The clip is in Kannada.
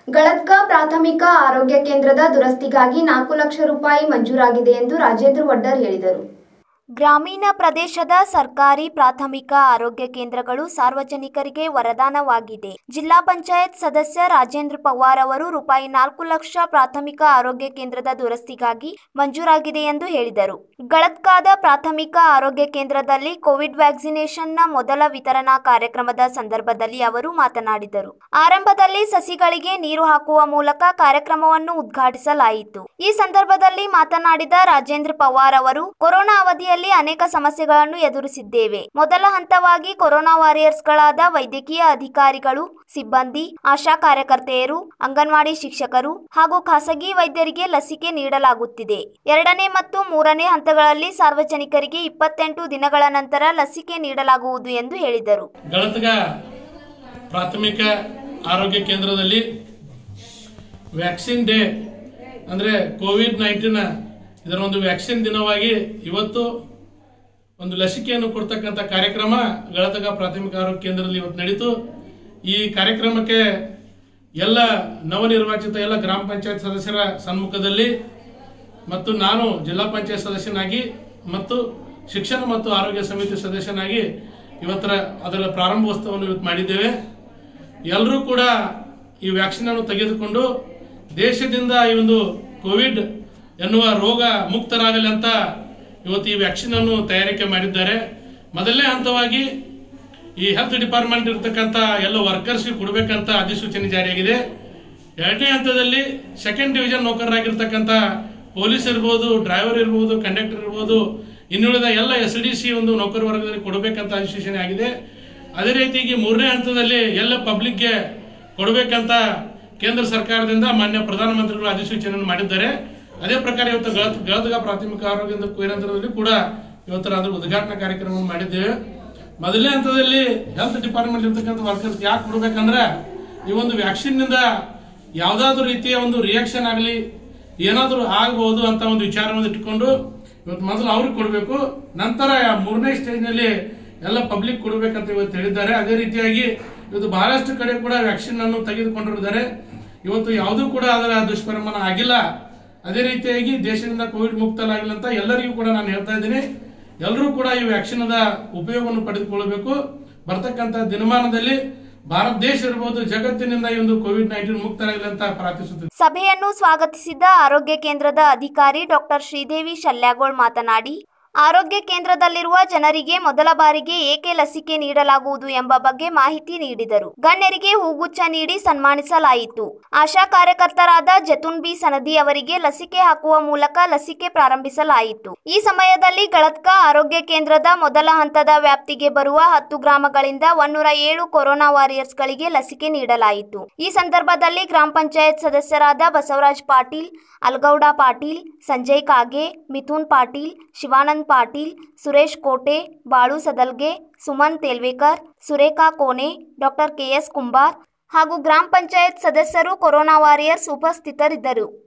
ಗಳತ್ಕ ಪ್ರಾಥಮಿಕ ಆರೋಗ್ಯ ಕೇಂದ್ರದ ದುರಸ್ತಿಗಾಗಿ ನಾಲ್ಕು ಲಕ್ಷ ರೂಪಾಯಿ ಮಂಜೂರಾಗಿದೆ ಎಂದು ರಾಜೇಂದ್ರ ವಡ್ಡರ್ ಹೇಳಿದರು ಗ್ರಾಮೀಣ ಪ್ರದೇಶದ ಸರ್ಕಾರಿ ಪ್ರಾಥಮಿಕ ಆರೋಗ್ಯ ಕೇಂದ್ರಗಳು ಸಾರ್ವಜನಿಕರಿಗೆ ವರದಾನವಾಗಿದೆ ಜಿಲ್ಲಾ ಪಂಚಾಯತ್ ಸದಸ್ಯ ರಾಜೇಂದ್ರ ಪವಾರ್ ಅವರು ರೂಪಾಯಿ ನಾಲ್ಕು ಲಕ್ಷ ಪ್ರಾಥಮಿಕ ಆರೋಗ್ಯ ಕೇಂದ್ರದ ದುರಸ್ತಿಗಾಗಿ ಮಂಜೂರಾಗಿದೆ ಎಂದು ಹೇಳಿದರು ಗಳತ್ಕಾದ ಪ್ರಾಥಮಿಕ ಆರೋಗ್ಯ ಕೇಂದ್ರದಲ್ಲಿ ಕೋವಿಡ್ ವ್ಯಾಕ್ಸಿನೇಷನ್ನ ಮೊದಲ ವಿತರಣಾ ಕಾರ್ಯಕ್ರಮದ ಸಂದರ್ಭದಲ್ಲಿ ಅವರು ಮಾತನಾಡಿದರು ಆರಂಭದಲ್ಲಿ ಸಸಿಗಳಿಗೆ ನೀರು ಹಾಕುವ ಮೂಲಕ ಕಾರ್ಯಕ್ರಮವನ್ನು ಉದ್ಘಾಟಿಸಲಾಯಿತು ಈ ಸಂದರ್ಭದಲ್ಲಿ ಮಾತನಾಡಿದ ರಾಜೇಂದ್ರ ಪವಾರ್ ಅವರು ಕೊರೋನಾ ಅವಧಿಯಲ್ಲಿ ಅನೇಕ ಸಮಸ್ಯೆಗಳನ್ನು ಎದುರಿಸಿದ್ದೇವೆ ಮೊದಲ ಹಂತವಾಗಿ ಕೊರೋನಾ ವಾರಿಯರ್ಸ್ಗಳಾದ ವೈದ್ಯಕೀಯ ಅಧಿಕಾರಿಗಳು ಸಿಬ್ಬಂದಿ ಆಶಾ ಕಾರ್ಯಕರ್ತೆಯರು ಅಂಗನವಾಡಿ ಶಿಕ್ಷಕರು ಹಾಗೂ ಖಾಸಗಿ ವೈದ್ಯರಿಗೆ ಲಸಿಕೆ ನೀಡಲಾಗುತ್ತಿದೆ ಎರಡನೇ ಮತ್ತು ಮೂರನೇ ಹಂತಗಳಲ್ಲಿ ಸಾರ್ವಜನಿಕರಿಗೆ ಇಪ್ಪತ್ತೆಂಟು ದಿನಗಳ ನಂತರ ಲಸಿಕೆ ನೀಡಲಾಗುವುದು ಎಂದು ಹೇಳಿದರು ಗಳತ್ಗ ಪ್ರಾಥಮಿಕ ಆರೋಗ್ಯ ಕೇಂದ್ರದಲ್ಲಿ ವ್ಯಾಕ್ಸಿನ್ ಡೇ ಅಂದರೆ ಕೋವಿಡ್ ನೈನ್ಟೀನ್ ಇದರ ಒಂದು ವ್ಯಾಕ್ಸಿನ್ ದಿನವಾಗಿ ಇವತ್ತು ಒಂದು ಲಸಿಕೆಯನ್ನು ಕೊಡ್ತಕ್ಕಂಥ ಕಾರ್ಯಕ್ರಮ ಗಳತಗ ಪ್ರಾಥಮಿಕ ಆರೋಗ್ಯ ಕೇಂದ್ರದಲ್ಲಿ ಇವತ್ತು ನಡೀತು ಈ ಕಾರ್ಯಕ್ರಮಕ್ಕೆ ಎಲ್ಲ ನವನಿರ್ವಾಚಿತ ಎಲ್ಲ ಗ್ರಾಮ ಪಂಚಾಯತ್ ಸದಸ್ಯರ ಸಮ್ಮುಖದಲ್ಲಿ ಮತ್ತು ನಾನು ಜಿಲ್ಲಾ ಪಂಚಾಯತ್ ಸದಸ್ಯನಾಗಿ ಮತ್ತು ಶಿಕ್ಷಣ ಮತ್ತು ಆರೋಗ್ಯ ಸಮಿತಿ ಸದಸ್ಯನಾಗಿ ಇವತ್ತರ ಅದರ ಪ್ರಾರಂಭೋತ್ಸವವನ್ನು ಇವತ್ತು ಮಾಡಿದ್ದೇವೆ ಎಲ್ಲರೂ ಕೂಡ ಈ ವ್ಯಾಕ್ಸಿನ್ ಅನ್ನು ತೆಗೆದುಕೊಂಡು ದೇಶದಿಂದ ಈ ಒಂದು ಕೋವಿಡ್ ಎನ್ನುವ ರೋಗ ಮುಕ್ತರಾಗಲಿ ಅಂತ ಇವತ್ತು ಈ ವ್ಯಾಕ್ಸಿನ್ ಅನ್ನು ತಯಾರಿಕೆ ಮಾಡಿದ್ದಾರೆ ಮೊದಲನೇ ಹಂತವಾಗಿ ಈ ಹೆಲ್ತ್ ಡಿಪಾರ್ಟ್ಮೆಂಟ್ ಇರತಕ್ಕಂಥ ಎಲ್ಲ ವರ್ಕರ್ಸ್ಗೆ ಕೊಡಬೇಕಂತ ಅಧಿಸೂಚನೆ ಜಾರಿಯಾಗಿದೆ ಎರಡನೇ ಹಂತದಲ್ಲಿ ಸೆಕೆಂಡ್ ಡಿವಿಷನ್ ನೌಕರರಾಗಿರ್ತಕ್ಕಂಥ ಪೊಲೀಸ್ ಇರ್ಬೋದು ಡ್ರೈವರ್ ಇರ್ಬೋದು ಕಂಡಕ್ಟರ್ ಇರ್ಬೋದು ಇನ್ನುಳಿದ ಎಲ್ಲ ಎಸ್ ಡಿ ಸಿ ಒಂದು ನೌಕರ ವರ್ಗದಲ್ಲಿ ಕೊಡಬೇಕಂತ ಅಧಿಸೂಚನೆ ಆಗಿದೆ ಅದೇ ರೀತಿಯಾಗಿ ಮೂರನೇ ಹಂತದಲ್ಲಿ ಎಲ್ಲ ಪಬ್ಲಿಕ್ಗೆ ಕೊಡಬೇಕಂತ ಕೇಂದ್ರ ಸರ್ಕಾರದಿಂದ ಮಾನ್ಯ ಪ್ರಧಾನಮಂತ್ರಿಗಳು ಅಧಿಸೂಚನೆಯನ್ನು ಮಾಡಿದ್ದಾರೆ ಅದೇ ಪ್ರಕಾರ ಇವತ್ತು ಗಳ- ಗಳದಗ ಪ್ರಾಥಮಿಕ ಆರೋಗ್ಯ ಕೇಂದ್ರದಲ್ಲಿ ಕೂಡ ಇವತ್ತರ ಅದರ ಉದ್ಘಾಟನಾ ಕಾರ್ಯಕ್ರಮವನ್ನು ಮಾಡಿದ್ದೇವೆ ಮೊದಲನೇ ಹಂತದಲ್ಲಿ ಹೆಲ್ತ್ ಡಿಪಾರ್ಟ್ಮೆಂಟ್ ಇರ್ತಕ್ಕಂಥ ವರ್ಕರ್ಸ್ ಯಾಕೆ ಕೊಡ್ಬೇಕಂದ್ರೆ ಈ ಒಂದು ವ್ಯಾಕ್ಸಿನ್ ನಿಂದ ಯಾವ್ದಾದ್ರು ರೀತಿಯ ಒಂದು ರಿಯಾಕ್ಷನ್ ಆಗಲಿ ಏನಾದರೂ ಆಗಬಹುದು ಅಂತ ಒಂದು ವಿಚಾರವನ್ನು ಇಟ್ಕೊಂಡು ಇವತ್ತು ಮೊದಲು ಅವ್ರಿಗೆ ಕೊಡಬೇಕು ನಂತರ ಮೂರನೇ ಸ್ಟೇಜ್ನಲ್ಲಿ ಎಲ್ಲ ಪಬ್ಲಿಕ್ ಕೊಡಬೇಕಂತ ಇವತ್ತು ಹೇಳಿದ್ದಾರೆ ಅದೇ ರೀತಿಯಾಗಿ ಇವತ್ತು ಬಹಳಷ್ಟು ಕಡೆ ಕೂಡ ವ್ಯಾಕ್ಸಿನ್ ಅನ್ನು ತೆಗೆದುಕೊಂಡಿದ್ದಾರೆ ಇವತ್ತು ಯಾವುದೂ ಕೂಡ ಅದರ ದುಷ್ಪರಿಣಾಮ ಆಗಿಲ್ಲ ಅದೇ ರೀತಿಯಾಗಿ ದೇಶದಿಂದ ಕೋವಿಡ್ ಮುಕ್ತಲಾಗಿಲ್ಲ ಅಂತ ಎಲ್ಲರಿಗೂ ಕೂಡ ನಾನು ಹೇಳ್ತಾ ಇದ್ದೀನಿ ಎಲ್ಲರೂ ಕೂಡ ಈ ವ್ಯಾಕ್ಸಿನದ ಉಪಯೋಗವನ್ನು ಪಡೆದುಕೊಳ್ಳಬೇಕು ಬರ್ತಕ್ಕಂಥ ದಿನಮಾನದಲ್ಲಿ ಭಾರತ ದೇಶ ಇರಬಹುದು ಜಗತ್ತಿನಿಂದ ಈ ಒಂದು ಕೋವಿಡ್ ನೈನ್ಟೀನ್ ಮುಕ್ತರಾಗಲಿ ಅಂತ ಪ್ರಾರ್ಥಿಸುತ್ತಿದ್ದೇನೆ ಸಭೆಯನ್ನು ಸ್ವಾಗತಿಸಿದ ಆರೋಗ್ಯ ಕೇಂದ್ರದ ಅಧಿಕಾರಿ ಡಾಕ್ಟರ್ ಶ್ರೀದೇವಿ ಶಲ್ಯಾಗೋಳ್ ಮಾತನಾಡಿ ಆರೋಗ್ಯ ಕೇಂದ್ರದಲ್ಲಿರುವ ಜನರಿಗೆ ಮೊದಲ ಬಾರಿಗೆ ಏಕೆ ಲಸಿಕೆ ನೀಡಲಾಗುವುದು ಎಂಬ ಬಗ್ಗೆ ಮಾಹಿತಿ ನೀಡಿದರು ಗಣ್ಯರಿಗೆ ಹೂಗುಚ್ಛ ನೀಡಿ ಸನ್ಮಾನಿಸಲಾಯಿತು ಆಶಾ ಕಾರ್ಯಕರ್ತರಾದ ಜತುನ್ ಬಿ ಸನದಿ ಅವರಿಗೆ ಲಸಿಕೆ ಹಾಕುವ ಮೂಲಕ ಲಸಿಕೆ ಪ್ರಾರಂಭಿಸಲಾಯಿತು ಈ ಸಮಯದಲ್ಲಿ ಗಳತ್ಕ ಆರೋಗ್ಯ ಕೇಂದ್ರದ ಮೊದಲ ಹಂತದ ವ್ಯಾಪ್ತಿಗೆ ಬರುವ ಹತ್ತು ಗ್ರಾಮಗಳಿಂದ ಒನ್ನೂರ ಏಳು ಕೊರೋನಾ ವಾರಿಯರ್ಸ್ಗಳಿಗೆ ಲಸಿಕೆ ನೀಡಲಾಯಿತು ಈ ಸಂದರ್ಭದಲ್ಲಿ ಗ್ರಾಮ ಪಂಚಾಯತ್ ಸದಸ್ಯರಾದ ಬಸವರಾಜ್ ಪಾಟೀಲ್ ಅಲ್ಗೌಡ ಪಾಟೀಲ್ ಸಂಜಯ್ ಕಾಗೆ ಮಿಥುನ್ ಪಾಟೀಲ್ ಶಿವಾನಂದ್ ಪಾಟೀಲ್ ಸುರೇಶ್ ಕೋಟೆ ಬಾಳು ಸದಲ್ಗೆ ಸುಮನ್ ತೇಲ್ವೇಕರ್ ಸುರೇಖಾ ಕೋನೆ ಡಾಕ್ಟರ್ ಕೆಎಸ್ ಕುಂಬಾರ್ ಹಾಗೂ ಗ್ರಾಮ ಪಂಚಾಯತ್ ಸದಸ್ಯರು ಕೊರೋನಾ ವಾರಿಯರ್ಸ್ ಉಪಸ್ಥಿತರಿದ್ದರು